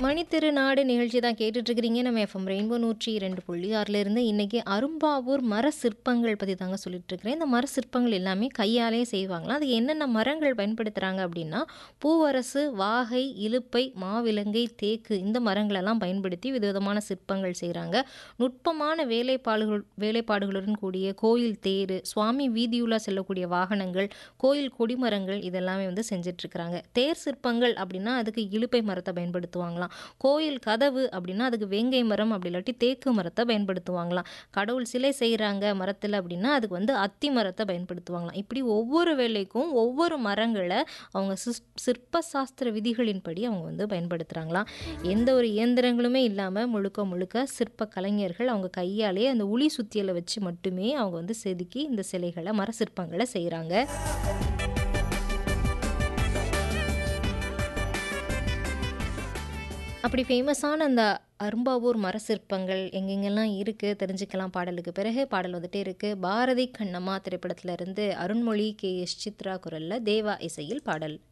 மணித்திருநாடு நிகழ்ச்சி தான் கேட்டுட்ருக்கிறீங்க நம்ம எஃப்எம் ரெயின்போ நூற்றி இரண்டு புள்ளி ஆறிலிருந்து இன்றைக்கி அரும்பாவூர் மர சிற்பங்கள் பற்றி தாங்க சொல்லிட்டுருக்கிறேன் இந்த மர சிற்பங்கள் எல்லாமே கையாலே செய்வாங்களாம் அதுக்கு என்னென்ன மரங்கள் பயன்படுத்துகிறாங்க அப்படின்னா பூவரசு வாகை இலுப்பை மாவிலங்கை தேக்கு இந்த மரங்களெல்லாம் பயன்படுத்தி விதவிதமான சிற்பங்கள் செய்கிறாங்க நுட்பமான வேலைப்பாடுகள் வேலைப்பாடுகளுடன் கூடிய கோயில் தேர் சுவாமி வீதியுலா செல்லக்கூடிய வாகனங்கள் கோயில் கொடிமரங்கள் இதெல்லாமே வந்து செஞ்சிட்ருக்கிறாங்க தேர் சிற்பங்கள் அப்படின்னா அதுக்கு இலுப்பை மரத்தை பயன்படுத்துவாங்களாம் கோயில் கதவு அப்படின்னா அதுக்கு வேங்கை மரம் அப்படி இல்லாட்டி தேக்கு மரத்தை பயன்படுத்துவாங்களாம் கடவுள் சிலை செய்கிறாங்க மரத்தில் அப்படின்னா அதுக்கு வந்து அத்தி மரத்தை பயன்படுத்துவாங்களாம் இப்படி ஒவ்வொரு வேலைக்கும் ஒவ்வொரு மரங்களை அவங்க சிஸ் சிற்ப சாஸ்திர விதிகளின்படி அவங்க வந்து பயன்படுத்துகிறாங்களாம் எந்த ஒரு இயந்திரங்களுமே இல்லாமல் முழுக்க முழுக்க சிற்ப கலைஞர்கள் அவங்க கையாலே அந்த உளி சுத்தியலை வச்சு மட்டுமே அவங்க வந்து செதுக்கி இந்த சிலைகளை மர சிற்பங்களை செய்கிறாங்க அப்படி ஃபேமஸான அந்த அரும்பாவூர் மர சிற்பங்கள் எங்கெங்கெல்லாம் இருக்குது தெரிஞ்சுக்கலாம் பாடலுக்கு பிறகு பாடல் வந்துட்டே இருக்குது பாரதி கண்ணம்மா திரைப்படத்துல இருந்து அருண்மொழி கே எஸ் சித்ரா குரலில் தேவா இசையில் பாடல்